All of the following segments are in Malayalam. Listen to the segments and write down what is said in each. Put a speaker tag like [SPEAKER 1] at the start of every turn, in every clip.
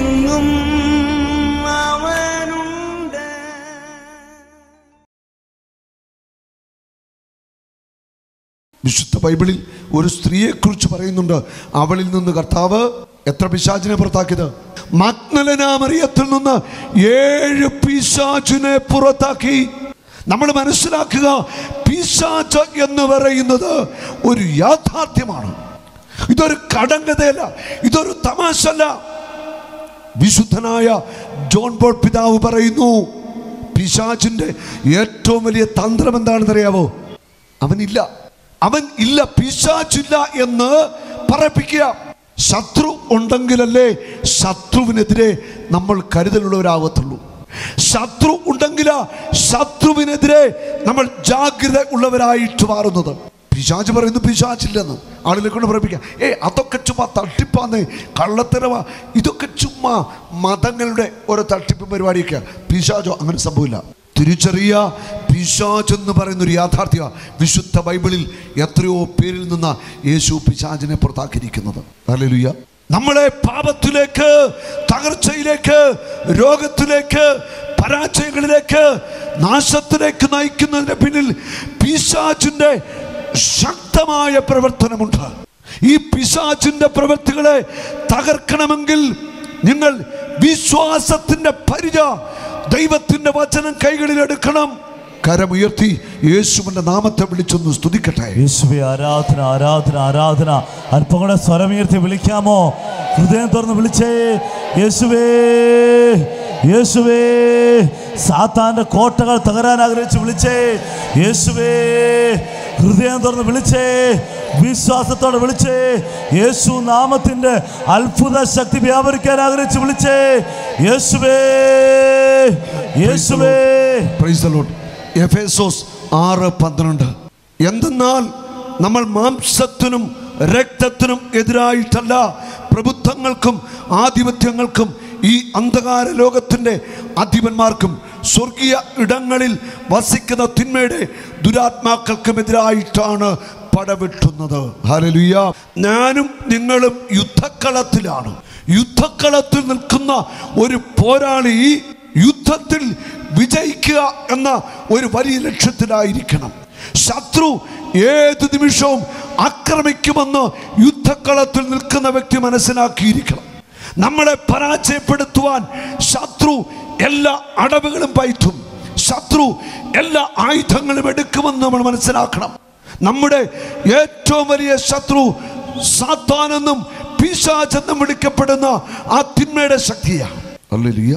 [SPEAKER 1] എങ്ങും അവനുണ്ട്
[SPEAKER 2] വിശുദ്ധ ബൈബിളിൽ ഒരു സ്ത്രീയെക്കുറിച്ച് പറയുന്നുണ്ട് അവളിൽ നിന്ന് കർത്താവ് എത്ര പിശാചിനെ പുറത്താക്കിയത് മഗ്നലനാമറിയത്തിൽ നിന്ന് ഏഴ് പിശാചിനെ പുറത്താക്കി നമ്മൾ മനസ്സിലാക്കുക പിശാച് എന്ന് പറയുന്നത് ഒരു യാഥാർത്ഥ്യമാണ് ഇതൊരു കടങ്കഥയല്ല ഇതൊരു തമാശല്ല വിശുദ്ധനായ ജോൺ ബോൾ പിതാവ് പറയുന്നു പിശാചിന്റെ ഏറ്റവും വലിയ തന്ത്രം എന്താണെന്നറിയാവോ അവനില്ല അവൻ ഇല്ല പിശാചില്ല എന്ന് പറയിപ്പിക്കുക ശത്രു ഉണ്ടെങ്കിലല്ലേ ശത്രുവിനെതിരെ നമ്മൾ കരുതലുള്ളവരാകത്തുള്ളൂ ശത്രു ഉണ്ടെങ്കിലാ ശത്രുവിനെതിരെ നമ്മൾ ജാഗ്രത ഉള്ളവരായിട്ട് മാറുന്നത് പിശാച് പറയുന്നു പിശാചില്ലെന്ന് ആളുകളെ കൊണ്ട് പറയിപ്പിക്കാം ഏ അതൊക്കെ ചുമ്മാ തട്ടിപ്പാന്ന് കള്ളത്തരവാ ഇതൊക്കെ ചുമ്മാ മതങ്ങളുടെ ഓരോ തട്ടിപ്പ് പരിപാടിയൊക്കെ പിശാചോ അങ്ങനെ സംഭവമില്ല തിരിച്ചറിയ പിശാച് എന്ന് പറയുന്ന ഒരു യാഥാർത്ഥ്യ വിശുദ്ധ ബൈബിളിൽ എത്രയോ പേരിൽ നിന്ന് യേശു പിശാചിനെ പുറത്താക്കിയിരിക്കുന്നത് ഹല്ലേലൂയ നമ്മളെ പാപത്തിലേക്ക് തകർച്ചയിലേക്ക് രോഗത്തിലേക്ക് പരാജയങ്ങളിലേക്ക് നാശത്തിലേക്ക് നയിക്കുന്നതിന്റെ പിന്നിൽ പിശാചിന്റെ ശക്തമായ പ്രവർത്തനമുണ്ട് ഈ പിശാചിന്റെ പ്രവൃത്തികളെ തകർക്കണമെങ്കിൽ നിങ്ങൾ വിശ്വാസത്തിന്റെ പരിച ദൈവത്തിന്റെ വചനം കൈകളിൽ എടുക്കണം കരമുയർത്തി യേശുവിന്റെ നാമത്തെ വിളിച്ചൊന്ന് സ്തുതിക്കട്ടെ
[SPEAKER 3] യേശുവെ ആരാധന ആരാധന ആരാധന അല്പം കൂടെ സ്വരമുയർത്തി വിളിക്കാമോ ഹൃദയം തുറന്ന് വിളിച്ചേ യേശുവേ യേശുവേ സാത്താന്റെ കോട്ടകൾ തകരാൻ ആഗ്രഹിച്ച് വിളിച്ചേ യേശുവേ ഹൃദയം തുറന്ന് വിളിച്ചേ വിശ്വാസത്തോടെ വിളിച്ചേ യേശു നാമത്തിന്റെ അത്ഭുത ശക്തി വ്യാപരിക്കാൻ ആഗ്രഹിച്ച് വിളിച്ചേ യേശുവേ യേശുവേ
[SPEAKER 2] പ്രൈസ് ദ ലോർഡ് എഫേസോസ് ആറ് പന്ത്രണ്ട് എന്തെന്നാൽ നമ്മൾ മാംസത്തിനും രക്തത്തിനും എതിരായിട്ടല്ല പ്രഭുത്വങ്ങൾക്കും ആധിപത്യങ്ങൾക്കും ഈ അന്ധകാര ലോകത്തിൻ്റെ അധിപന്മാർക്കും സ്വർഗീയ ഇടങ്ങളിൽ വസിക്കുന്ന തിന്മയുടെ ദുരാത്മാക്കൾക്കും എതിരായിട്ടാണ് പടവെട്ടുന്നത് ഹല്ലേലൂയ ഞാനും നിങ്ങളും യുദ്ധക്കളത്തിലാണ് യുദ്ധക്കളത്തിൽ നിൽക്കുന്ന ഒരു പോരാളി യുദ്ധത്തിൽ വിജയിക്കുക എന്ന ഒരു വലിയ ലക്ഷ്യത്തിലായിരിക്കണം ശത്രു ഏത് നിമിഷവും ആക്രമിക്കുമെന്ന് യുദ്ധക്കളത്തിൽ നിൽക്കുന്ന വ്യക്തി മനസ്സിലാക്കിയിരിക്കണം നമ്മളെ പരാജയപ്പെടുത്തുവാൻ ശത്രു എല്ലാ അടവുകളും പയറ്റും ശത്രു എല്ലാ ആയുധങ്ങളും എടുക്കുമെന്ന് നമ്മൾ മനസ്സിലാക്കണം നമ്മുടെ ഏറ്റവും വലിയ ശത്രു സാത്താനെന്നും പിശാചെന്നും വിളിക്കപ്പെടുന്ന ആ തിന്മയുടെ ശക്തിയാണ് ഹല്ലേലൂയ.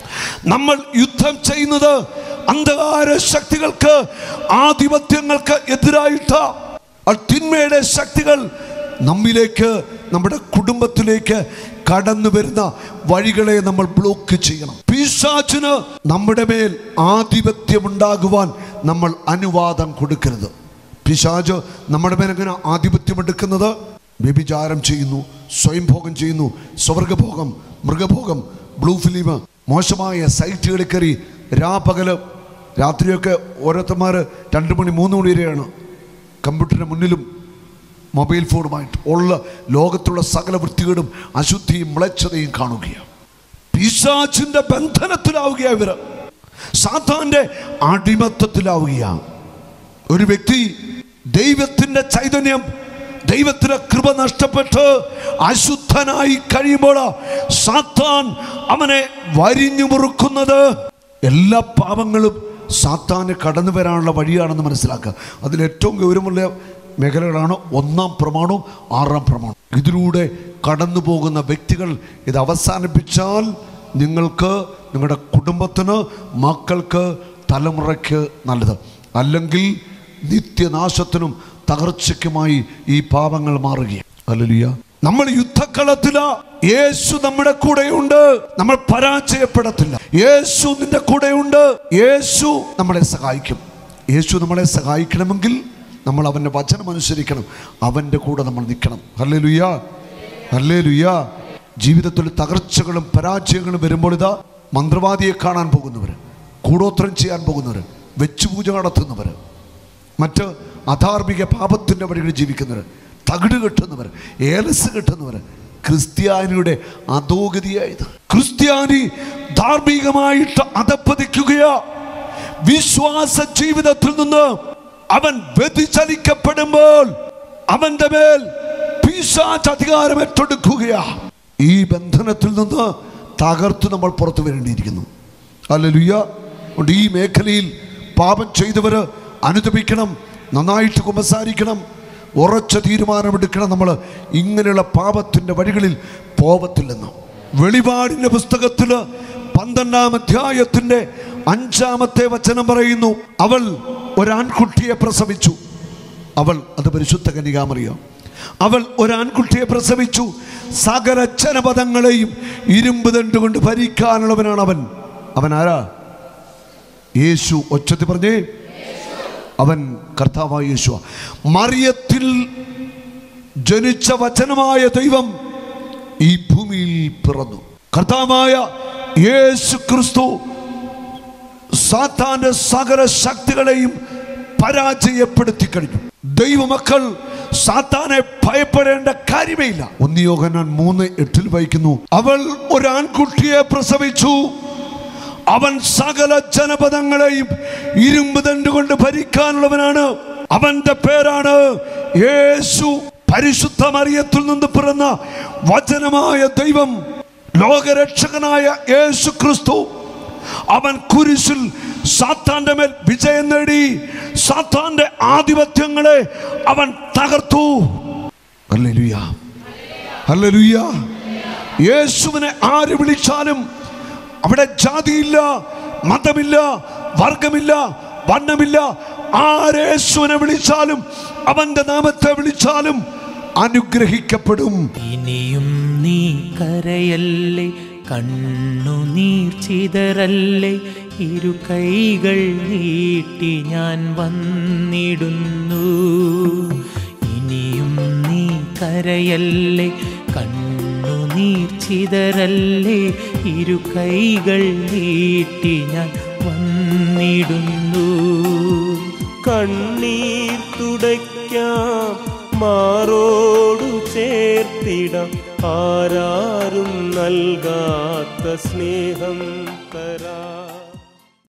[SPEAKER 2] നമ്മൾ യുദ്ധം ചെയ്യുന്നത് അന്ധകാര ശക്തികൾക്ക് ആധിപത്യങ്ങൾക്ക് എതിരായിട്ട് ആ തിന്മയുടെ ശക്തികൾ നമ്മിലേക്ക് നമ്മുടെ കുടുംബത്തിലേക്ക് കടന്നു വരുന്ന വഴികളെ നമ്മൾ ബ്ലോക്ക് ചെയ്യണം പിശാചിന് നമ്മുടെ മേൽ ആധിപത്യമുണ്ടാകുവാൻ നമ്മൾ അനുവാദം കൊടുക്കരുത് പിശാജ് നമ്മുടെ മേൽ എങ്ങനെ ആധിപത്യം എടുക്കുന്നത് വ്യഭിചാരം ചെയ്യുന്നു സ്വയംഭോഗം ചെയ്യുന്നു സ്വർഗഭോഗം മൃഗഭോഗം ബ്ലൂ ഫിലിം മോശമായ സൈറ്റുകളിൽ കയറി രാപകല് രാത്രിയൊക്കെ ഓരോരുത്തന്മാർ രണ്ട് മണി മൂന്ന് മണി വരെയാണ് കമ്പ്യൂട്ടറിന് മുന്നിലും മൊബൈൽ ഫോണുമായിട്ട് ഉള്ള ലോകത്തുള്ള സകല വൃത്തികേടും അശുദ്ധിയും മ്ലച്ഛതയും കാണുകയാണ് പിശാചിന്റെ ബന്ധനത്തിലാവുകയാണ് ഇവര് സാത്താന്റെ അടിമത്തത്തിലാവുകയാണ് ഒരു വ്യക്തി ദൈവത്തിന്റെ ചൈതന്യം ദൈവത്തിന്റെ കൃപ നഷ്ടപ്പെട്ട് അശുദ്ധനായി കഴിയുമ്പോൾ സാത്താൻ അവനെ വരിഞ്ഞു മുറുക്കുന്നത് എല്ലാ പാപങ്ങളും സാത്താന് കടന്നു വരാനുള്ള വഴിയാണെന്ന് മനസ്സിലാക്കുക അതിൽ ഏറ്റവും ഗൗരവമുള്ള മേഖലകളാണ് ഒന്നാം പ്രമാണവും ആറാം പ്രമാണവും ഇതിലൂടെ കടന്നു പോകുന്ന വ്യക്തികൾ ഇത് അവസാനിപ്പിച്ചാൽ നിങ്ങൾക്ക് നിങ്ങളുടെ കുടുംബത്തിന് മക്കൾക്ക് തലമുറയ്ക്ക് നല്ലത് അല്ലെങ്കിൽ നിത്യനാശത്തിനും തകർച്ചയ്ക്കുമായി ഈ പാപങ്ങൾ മാറുകയാണ് അല്ലലിയ നമ്മൾ യുദ്ധക്കളത്തില യേശു നമ്മുടെ കൂടെയുണ്ട് നമ്മൾ പരാജയപ്പെടത്തില്ല യേശു നിന്റെ കൂടെയുണ്ട് യേശു നമ്മളെ സഹായിക്കും യേശു നമ്മളെ സഹായിക്കണമെങ്കിൽ നമ്മൾ അവൻ്റെ വചനം അനുസരിക്കണം അവൻ്റെ കൂടെ നമ്മൾ നിൽക്കണം അല്ലേ ലുയ്യ അല്ലേ ലുയ്യ ജീവിതത്തിൽ തകർച്ചകളും പരാജയങ്ങളും വരുമ്പോൾ ഇതാ മന്ത്രവാദിയെ കാണാൻ പോകുന്നവർ കൂടോത്രം ചെയ്യാൻ പോകുന്നവർ വെച്ചുപൂജ നടത്തുന്നവർ മറ്റ് അധാർമിക പാപത്തിൻ്റെ വഴികളിൽ ജീവിക്കുന്നവർ തകിട് കെട്ടുന്നവർ ഏലസ് കെട്ടുന്നവർ ക്രിസ്ത്യാനിയുടെ അധോഗതിയായത് ക്രിസ്ത്യാനി ധാർമ്മികമായിട്ട് അധപ്പതിക്കുകയാ വിശ്വാസ ജീവിതത്തിൽ നിന്ന് അവൻ വ്യതിചലിക്കപ്പെടുമ്പോൾ അവന്റെ മേൽ പിശാച് അധികാരം ഏറ്റെടുക്കുകയാ ഈ ബന്ധനത്തിൽ നിന്ന് തകർത്ത് നമ്മൾ പുറത്തു വരേണ്ടിയിരിക്കുന്നു അല്ലലുയ്യ അതുകൊണ്ട് ഈ മേഖലയിൽ പാപം ചെയ്തവർ അനുദപിക്കണം നന്നായിട്ട് കുമ്പസാരിക്കണം ഉറച്ച തീരുമാനമെടുക്കണം നമ്മൾ ഇങ്ങനെയുള്ള പാപത്തിൻ്റെ വഴികളിൽ പോവത്തില്ലെന്ന് വെളിപാടിൻ്റെ പുസ്തകത്തിൽ പന്ത്രണ്ടാം അധ്യായത്തിൻ്റെ അഞ്ചാമത്തെ വചനം പറയുന്നു അവൾ ഒരാൺകുട്ടിയെ പ്രസവിച്ചു അവൾ അത് പരിശുദ്ധ കന്യകാമറിയാം അവൾ ഒരാൺകുട്ടിയെ പ്രസവിച്ചു സകല ജനപദങ്ങളെയും ഇരുമ്പ് ദണ്ട് കൊണ്ട് ഭരിക്കാനുള്ളവനാണ് അവൻ അവൻ ആരാ യേശു ഒച്ചത്തി പറഞ്ഞേ അവൻ കർത്താവായ യേശു മറിയത്തിൽ ജനിച്ച വചനമായ ദൈവം ഈ ഭൂമിയിൽ പിറന്നു കർത്താവായ യേശു ക്രിസ്തു സാത്താന്റെ സകല ശക്തികളെയും പരാജയപ്പെടുത്തി കഴിഞ്ഞു ദൈവമക്കൾ സാത്താനെ ഭയപ്പെടേണ്ട കാര്യമേ ഇല്ല ഒന്നിയോഗനാൻ മൂന്ന് എട്ടിൽ വായിക്കുന്നു അവൾ ഒരു ആൺകുട്ടിയെ പ്രസവിച്ചു അവൻ സകല ജനപദങ്ങളെയും ഇരുമ്പ് ദണ്ട് കൊണ്ട് ഭരിക്കാനുള്ളവനാണ് അവന്റെ പേരാണ് യേശു പരിശുദ്ധ മറിയത്തിൽ നിന്ന് പിറന്ന വചനമായ ദൈവം ലോകരക്ഷകനായ യേശു ക്രിസ്തു അവൻ കുരിശിൽ സാത്താന്റെ മേൽ വിജയം നേടി സാത്താന്റെ ആധിപത്യങ്ങളെ അവൻ തകർത്തു ഹല്ലേലൂയ ഹല്ലേലൂയ യേശുവിനെ ആര് വിളിച്ചാലും അവിടെ ജാതിയില്ല മതമില്ല വർഗമില്ല വർണ്ണമില്ല ആരേശുവിനെ വിളിച്ചാലും അവന്റെ നാമത്തെ വിളിച്ചാലും അനുഗ്രഹിക്കപ്പെടും
[SPEAKER 1] ഇനിയും നീ കരയല്ലേ കണ്ണുനീർ ചിതറല്ലേ ഇരു കൈകൾ നീട്ടി ഞാൻ വന്നിടുന്നു ഇനിയും നീ കരയല്ലേ കണ്ണുനീർ ചിതറല്ലേ ഇരു കൈകൾ നീട്ടി ഞാൻ വന്നിടുന്നു
[SPEAKER 4] കണ്ണീർ തുടയ്ക്കാം മാറോടു ചേർത്തിടാം ആരാരും നൽകാത്ത സ്നേഹം തരാം